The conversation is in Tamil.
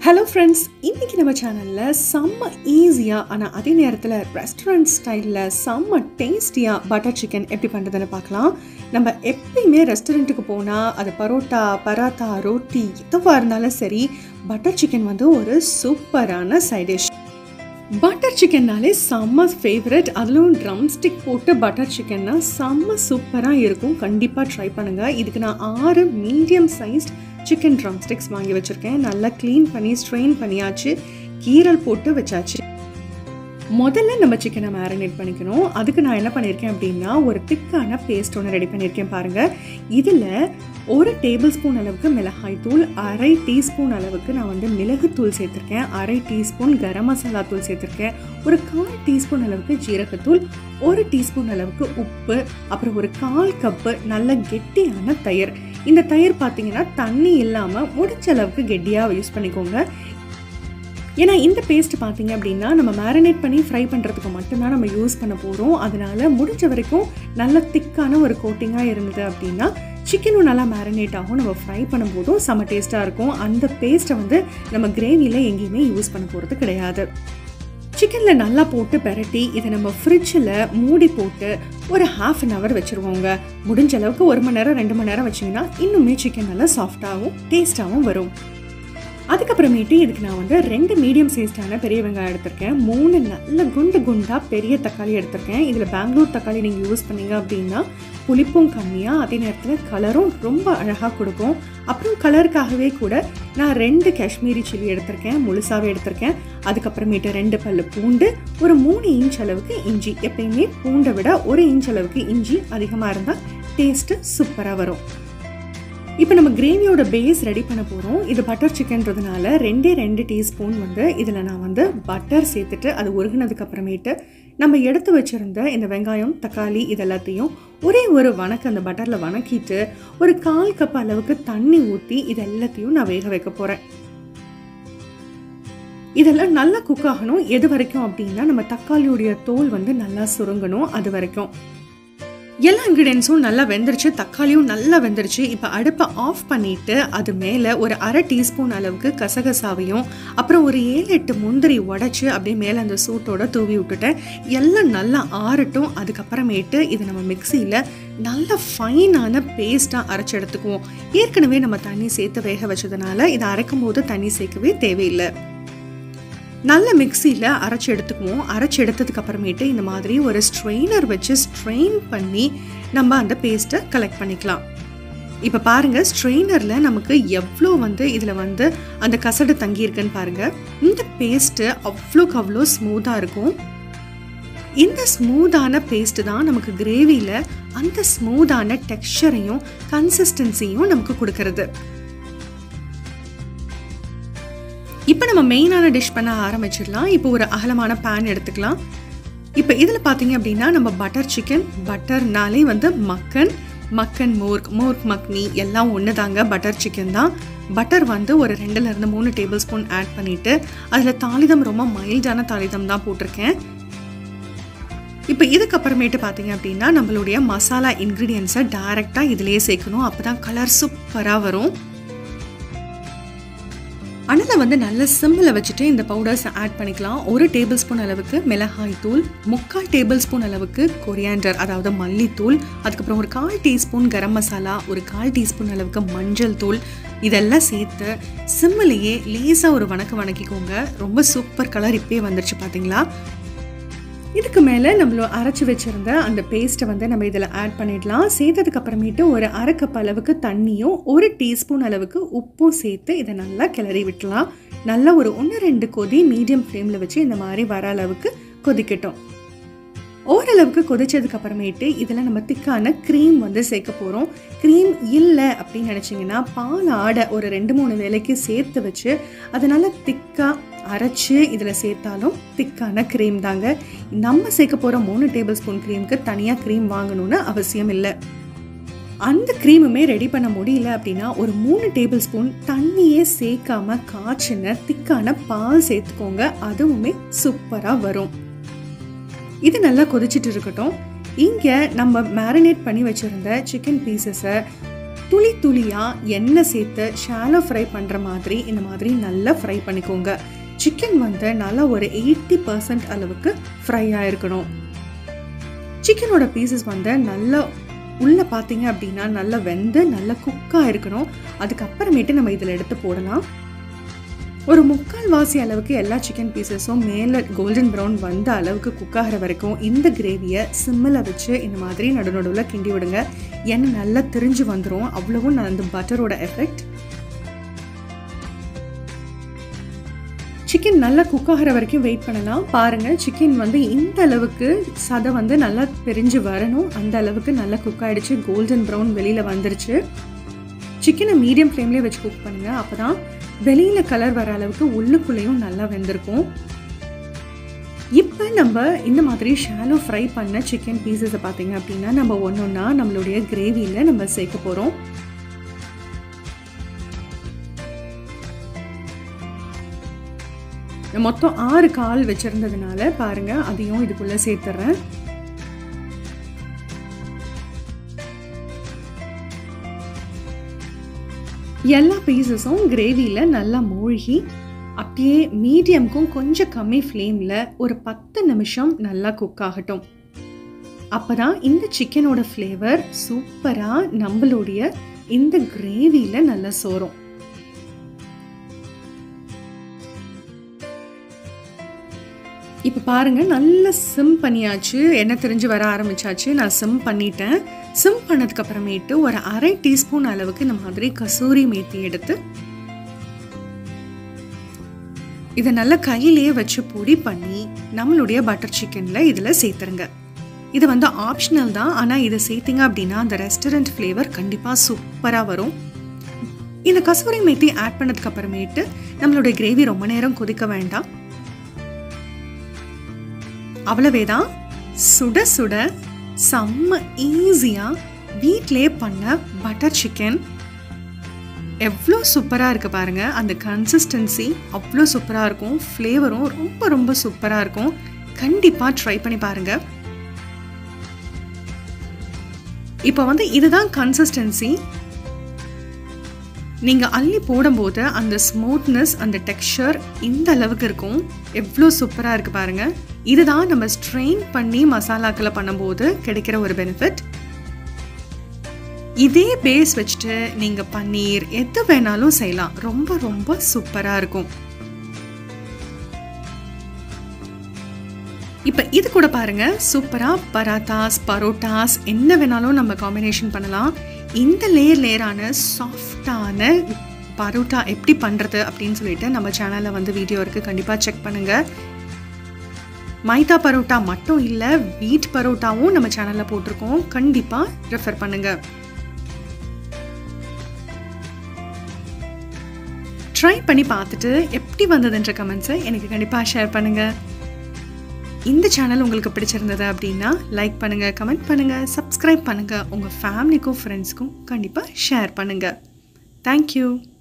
ஹலோ ஃப்ரெண்ட்ஸ் இன்றைக்கி நம்ம சேனலில் செம்ம ஈஸியாக ஆனால் அதே நேரத்தில் ரெஸ்டாரண்ட் ஸ்டைலில் செம்ம டேஸ்டியாக பட்டர் சிக்கன் எப்படி பண்ணுறதுன்னு பார்க்கலாம் நம்ம எப்பயுமே ரெஸ்டாரண்ட்டுக்கு போனால் அது பரோட்டா பராத்தா ரோட்டி எதுவாக இருந்தாலும் சரி பட்டர் சிக்கன் வந்து ஒரு சூப்பரான சைட் டிஷ் பட்டர் சிக்கன்னாலே செம்ம ஃபேவரட் அதுவும் ட்ரம் ஸ்டிக் போட்டு பட்டர் சிக்கன்னா செம்ம சூப்பராக இருக்கும் கண்டிப்பாக ட்ரை பண்ணுங்கள் இதுக்கு நான் ஆறு medium sized chicken drumsticks வாங்கி வச்சுருக்கேன் நல்லா க்ளீன் பண்ணி ஸ்ட்ரெயின் பண்ணியாச்சு கீரல் போட்டு வச்சாச்சு முதல்ல நம்ம சிக்கனை மேரினேட் பண்ணிக்கணும் அதுக்கு நான் என்ன பண்ணியிருக்கேன் அப்படின்னா ஒரு திக்கான பேஸ்ட் ஒன்று ரெடி பண்ணியிருக்கேன் பாருங்கள் இதில் ஒரு டேபிள் ஸ்பூன் அளவுக்கு மிளகாய் தூள் அரை டீஸ்பூன் அளவுக்கு நான் வந்து மிளகுத்தூள் சேர்த்துருக்கேன் அரை டீஸ்பூன் கரம் மசாலா தூள் சேர்த்துருக்கேன் ஒரு கால் டீஸ்பூன் அளவுக்கு ஜீரகத்தூள் ஒரு டீஸ்பூன் அளவுக்கு உப்பு அப்புறம் ஒரு கால் கப்பு நல்ல கெட்டியான தயிர் இந்த தயிர் பார்த்தீங்கன்னா தண்ணி இல்லாமல் முடிச்ச அளவுக்கு கெட்டியாக யூஸ் பண்ணிக்கோங்க ஏன்னா இந்த பேஸ்ட் பார்த்தீங்க அப்படின்னா நம்ம மேரினேட் பண்ணி ஃப்ரை பண்ணுறதுக்கு மட்டும்தான் நம்ம யூஸ் பண்ண போகிறோம் அதனால முடிஞ்ச வரைக்கும் நல்ல திக்கான ஒரு கோட்டிங்காக இருந்தது அப்படின்னா சிக்கனும் நல்லா மேரினேட் ஆகும் நம்ம ஃப்ரை பண்ணும்போதும் செம்ம டேஸ்ட்டாக இருக்கும் அந்த பேஸ்ட்டை வந்து நம்ம கிரேவியில் எங்கேயுமே யூஸ் பண்ண போகிறது கிடையாது சிக்கனில் நல்லா போட்டு பெரட்டி இதை நம்ம ஃப்ரிட்ஜில் மூடி போட்டு ஒரு ஹாஃப் அன் ஹவர் வச்சுருவோங்க முடிஞ்ச அளவுக்கு ஒரு மணி நேரம் ரெண்டு மணி நேரம் வச்சிங்கன்னா இன்னுமே சிக்கன் நல்லா சாஃப்டாகவும் டேஸ்ட்டாகவும் வரும் அதுக்கப்புறமேட்டு இதுக்கு நான் வந்து ரெண்டு மீடியம் சைஸ்டான பெரிய வெங்காயம் எடுத்திருக்கேன் மூணு நல்ல குண்டு குண்டாக பெரிய தக்காளி எடுத்திருக்கேன் இதில் பெங்களூர் தக்காளி நீங்கள் யூஸ் பண்ணீங்க அப்படின்னா புளிப்பும் கம்மியாக அதே நேரத்தில் கலரும் ரொம்ப அழகாக கொடுக்கும் அப்புறம் கலருக்காகவே கூட நான் ரெண்டு காஷ்மீரி சில்லி எடுத்திருக்கேன் முழுசாகவே எடுத்திருக்கேன் அதுக்கப்புறமேட்டு ரெண்டு பல்லு பூண்டு ஒரு மூணு இன்ச் அளவுக்கு இஞ்சி எப்பயுமே பூண்டை விட ஒரு இன்ச் அளவுக்கு இஞ்சி அதிகமாக இருந்தால் டேஸ்ட்டு சூப்பராக வரும் இப்போ நம்ம கிரேவியோட பேஸ் ரெடி பண்ண போகிறோம் இது பட்டர் சிக்கன்றதுனால ரெண்டே ரெண்டு டீஸ்பூன் வந்து இதில் நான் வந்து பட்டர் சேர்த்துட்டு அது உருகினதுக்கு அப்புறமேட்டு நம்ம எடுத்து வச்சுருந்த இந்த வெங்காயம் தக்காளி இது எல்லாத்தையும் ஒரே ஒரு வணக்கு அந்த பட்டரில் வணக்கிட்டு ஒரு கால் கப் அளவுக்கு தண்ணி ஊற்றி இது எல்லாத்தையும் நான் வேக வைக்க போகிறேன் இதெல்லாம் நல்லா குக் ஆகணும் எது வரைக்கும் அப்படின்னா நம்ம தக்காளியுடைய தோல் வந்து நல்லா சுருங்கணும் அது வரைக்கும் எல்லா இன்க்ரீடியன்ஸும் நல்லா வெந்துருச்சு தக்காளியும் நல்லா வெந்துருச்சு இப்போ அடுப்பை ஆஃப் பண்ணிட்டு அது மேலே ஒரு அரை டீஸ்பூன் அளவுக்கு கசகசாவையும் அப்புறம் ஒரு ஏழு எட்டு முந்திரி உடச்சி அப்படியே மேலே அந்த சூட்டோட தூவி விட்டுட்டேன் எல்லாம் நல்லா ஆறட்டும் அதுக்கப்புறமேட்டு இது நம்ம மிக்சியில் நல்ல ஃபைனான பேஸ்ட்டாக அரைச்சி எடுத்துக்குவோம் ஏற்கனவே நம்ம தண்ணி சேர்த்து வேக வச்சதுனால இதை அரைக்கும் போது தண்ணி சேர்க்கவே தேவையில்லை நல்ல மிக்சியில் அரைச்சி எடுத்துக்குவோம் அரைச்சி எடுத்ததுக்கு அப்புறமேட்டு இந்த மாதிரி ஒரு ஸ்ட்ரெயினர் வச்சு ஸ்ட்ரெயின் பண்ணி நம்ம அந்த பேஸ்ட்டை கலெக்ட் பண்ணிக்கலாம் இப்போ பாருங்கள் ஸ்ட்ரெயினரில் நமக்கு எவ்வளோ வந்து இதில் வந்து அந்த கசடு தங்கியிருக்குன்னு பாருங்கள் இந்த பேஸ்ட்டு அவ்வளோக்கு அவ்வளோ ஸ்மூத்தாக இருக்கும் இந்த ஸ்மூத்தான பேஸ்ட் தான் நமக்கு கிரேவியில் அந்த ஸ்மூத்தான டெக்ஸ்சரையும் கன்சிஸ்டன்சியும் நமக்கு கொடுக்கறது இப்போ நம்ம மெயினான டிஷ் பண்ண ஆரம்பிச்சிடலாம் இப்போ ஒரு அகலமான பேன் எடுத்துக்கலாம் இப்போ இதில் பார்த்தீங்க அப்படின்னா நம்ம பட்டர் சிக்கன் பட்டர்னாலே வந்து மக்கன் மக்கன் மோர்க் மோர்க் மக்னி எல்லாம் ஒன்று தாங்க பட்டர் சிக்கன் தான் பட்டர் வந்து ஒரு ரெண்டுலேருந்து மூணு டேபிள் ஸ்பூன் ஆட் பண்ணிவிட்டு அதில் தாளிதம் ரொம்ப மைல்டான தாளிதம் தான் போட்டிருக்கேன் இப்போ இதுக்கப்புறமேட்டு பார்த்தீங்க அப்படின்னா நம்மளுடைய மசாலா இன்க்ரீடியன்ஸை டைரெக்டாக இதிலேயே சேர்க்கணும் அப்போ தான் கலர் சூப்பராக வரும் அனலை வந்து நல்ல சிம்மில் வச்சுட்டு இந்த பவுடர்ஸை ஆட் பண்ணிக்கலாம் ஒரு டேபிள் ஸ்பூன் அளவுக்கு மிளகாய் தூள் முக்கால் டேபிள் ஸ்பூன் அளவுக்கு கொரியாண்டர் அதாவது மல்லித்தூள் அதுக்கப்புறம் ஒரு கால் டீஸ்பூன் கரம் மசாலா ஒரு கால் டீஸ்பூன் அளவுக்கு மஞ்சள் தூள் இதெல்லாம் சேர்த்து சிம்மிலேயே லேசாக ஒரு வணக்க வணக்கிக்கோங்க ரொம்ப சூப்பர் கலர் இப்பயே வந்துருச்சு பார்த்தீங்களா இதுக்கு மேலே நம்மள அரைச்சி வச்சுருந்த அந்த பேஸ்ட்டை வந்து நம்ம இதில் ஆட் பண்ணிடலாம் சேர்த்ததுக்கு அப்புறமேட்டு ஒரு அரை கப் அளவுக்கு தண்ணியும் ஒரு டீஸ்பூன் அளவுக்கு உப்பும் சேர்த்து இதை நல்லா கிளறி விட்டுலாம் நல்லா ஒரு ஒன்று ரெண்டு கொதி மீடியம் ஃப்ளேமில் வச்சு இந்த மாதிரி வர அளவுக்கு கொதிக்கட்டும் ஓரளவுக்கு கொதிச்சதுக்கு அப்புறமேட்டு இதில் நம்ம திக்கான க்ரீம் வந்து சேர்க்க போகிறோம் க்ரீம் இல்லை அப்படின்னு நினச்சிங்கன்னா பால் ஆடை ஒரு ரெண்டு மூணு வேலைக்கு சேர்த்து வச்சு அதனால் திக்காக அரைச்சி இதில் சேர்த்தாலும் திக்கான க்ரீம் தாங்க நம்ம சேர்க்க போகிற மூணு டேபிள் ஸ்பூன் க்ரீமுக்கு தனியாக க்ரீம் வாங்கணும்னு அவசியம் இல்லை அந்த க்ரீமுமே ரெடி பண்ண முடியல அப்படின்னா ஒரு மூணு டேபிள் ஸ்பூன் தண்ணியே சேர்க்காம காய்ச்சின திக்கான பால் சேர்த்துக்கோங்க அதுவுமே சூப்பராக வரும் இது நல்லா கொதிச்சிட்டு இருக்கட்டும் இங்கே நம்ம மேரினேட் பண்ணி வச்சுருந்த சிக்கன் பீசஸை துளி துளியாக எண்ணெய் சேர்த்து ஷாலோ ஃப்ரை பண்ணுற மாதிரி இந்த மாதிரி நல்லா ஃப்ரை பண்ணிக்கோங்க சிக்கன் வந்து நல்லா ஒரு எயிட்டி பர்சன்ட் அளவுக்கு ஃப்ரை ஆயிருக்கணும் சிக்கனோட பீசஸ் வந்து நல்லா உள்ளே பார்த்தீங்க அப்படின்னா நல்லா வெந்து நல்லா குக்காக இருக்கணும் அதுக்கப்புறமேட்டு நம்ம இதில் எடுத்து போடலாம் ஒரு முக்கால் வாசி அளவுக்கு எல்லா சிக்கன் பீசஸும் மேலே கோல்டன் ப்ரௌன் வந்த அளவுக்கு குக் ஆகிற வரைக்கும் இந்த கிரேவியை சிம்மில் வச்சு இந்த மாதிரி நடு நடுவில் கிண்டி விடுங்க எண்ணெய் நல்லா திரிஞ்சு வந்துடும் அவ்வளவும் அந்த பட்டரோட எஃபெக்ட் சிக்கன் நல்லா குக் ஆகிற வரைக்கும் வெயிட் பண்ணலாம் பாருங்கள் சிக்கன் வந்து இந்த அளவுக்கு சதை வந்து நல்லா பிரிஞ்சு வரணும் அந்த அளவுக்கு நல்லா குக் ஆகிடுச்சு கோல்டன் ப்ரௌன் வெளியில் வந்துருச்சு சிக்கனை மீடியம் ஃப்ளேம்லேயே வச்சு குக் பண்ணுங்கள் அப்போ தான் வெளியில் கலர் வர அளவுக்கு உள்ளுக்குள்ளேயும் நல்லா வெந்திருக்கும் இப்போ நம்ம இந்த மாதிரி ஷாலோ ஃப்ரை பண்ண சிக்கன் பீசஸை பார்த்தீங்க அப்படின்னா நம்ம ஒன்று ஒன்றா நம்மளுடைய கிரேவியில் நம்ம சேர்க்க போகிறோம் மொத்தம் ஆறு கால் வச்சுருந்ததுனால பாருங்கள் அதையும் இதுக்குள்ளே சேர்த்துறேன் எல்லா பீசஸும் கிரேவியில் நல்லா மூழ்கி அப்படியே மீடியம்க்கும் கொஞ்சம் கம்மி ஃப்ளேமில் ஒரு பத்து நிமிஷம் நல்லா குக் ஆகட்டும் அப்போ தான் இந்த சிக்கனோட ஃப்ளேவர் சூப்பராக நம்மளுடைய இந்த கிரேவியில் நல்லா சோறும் இப்போ பாருங்கள் நல்லா சிம் பண்ணியாச்சு எண்ணெய் தெரிஞ்சு வர ஆரம்பிச்சாச்சு நான் சிம் பண்ணிட்டேன் சிம் பண்ணதுக்கு அப்புறமேட்டு ஒரு அரை டீஸ்பூன் அளவுக்கு இந்த மாதிரி கசூரி மேத்தி எடுத்து இதை நல்லா கையிலேயே வச்சு பொடி பண்ணி நம்மளுடைய பட்டர் சிக்கனில் இதில் சேர்த்துருங்க இது வந்து ஆப்ஷனல் தான் ஆனால் இதை சேர்த்திங்க அப்படின்னா அந்த ரெஸ்டாரண்ட் ஃப்ளேவர் கண்டிப்பாக சூப்பராக வரும் இந்த கசூரி மேத்தி ஆட் பண்ணதுக்கு அப்புறமேட்டு நம்மளுடைய கிரேவி ரொம்ப நேரம் கொதிக்க வேண்டாம் அவ்வளவே தான் சுட சுட செம்ம ஈஸியாக வீட்டிலே பண்ண பட்டர் சிக்கன் எவ்வளோ சூப்பராக இருக்குது பாருங்கள் அந்த கன்சிஸ்டன்சி அவ்வளோ சூப்பராக இருக்கும் ஃப்ளேவரும் ரொம்ப ரொம்ப சூப்பராக இருக்கும் கண்டிப்பாக ட்ரை பண்ணி பாருங்கள் இப்போ வந்து இதுதான் கன்சிஸ்டன்சி நீங்கள் அள்ளி போடும்போது அந்த ஸ்மூத்னஸ் அந்த டெக்ஸ்சர் இந்த அளவுக்கு இருக்கும் எவ்வளோ சூப்பராக இருக்குது பாருங்கள் இதுதான் நம்ம ஸ்ட்ரெயின் பண்ணி மசாலாக்களை பண்ணும்போது கிடைக்கிற ஒரு பெனிஃபிட் இதே பேஸ் வச்சுட்டு நீங்கள் பன்னீர் எது வேணாலும் செய்யலாம் ரொம்ப ரொம்ப சூப்பராக இருக்கும் இப்போ இது கூட பாருங்க சூப்பராக பராத்தாஸ் பரோட்டாஸ் என்ன வேணாலும் நம்ம காம்பினேஷன் பண்ணலாம் இந்த லேயர் லேயரான சாஃப்டான பரோட்டா எப்படி பண்ணுறது அப்படின்னு சொல்லிட்டு நம்ம சேனலில் வந்து வீடியோ இருக்குது கண்டிப்பாக செக் பண்ணுங்கள் மைதா பரோட்டா மட்டும் இல்லை வீட் பரோட்டாவும் நம்ம சேனலில் போட்டிருக்கோம் கண்டிப்பாக ரெஃபர் பண்ணுங்கள் ட்ரை பண்ணி பார்த்துட்டு எப்படி வந்ததுன்ற கமெண்ட்ஸை எனக்கு கண்டிப்பாக ஷேர் பண்ணுங்கள் இந்த சேனல் உங்களுக்கு பிடிச்சிருந்தது அப்படின்னா லைக் பண்ணுங்கள் கமெண்ட் பண்ணுங்கள் சப்ஸ்கிரைப் பண்ணுங்கள் உங்கள் ஃபேமிலிக்கும் ஃப்ரெண்ட்ஸ்க்கும் கண்டிப்பாக ஷேர் பண்ணுங்கள் தேங்க்யூ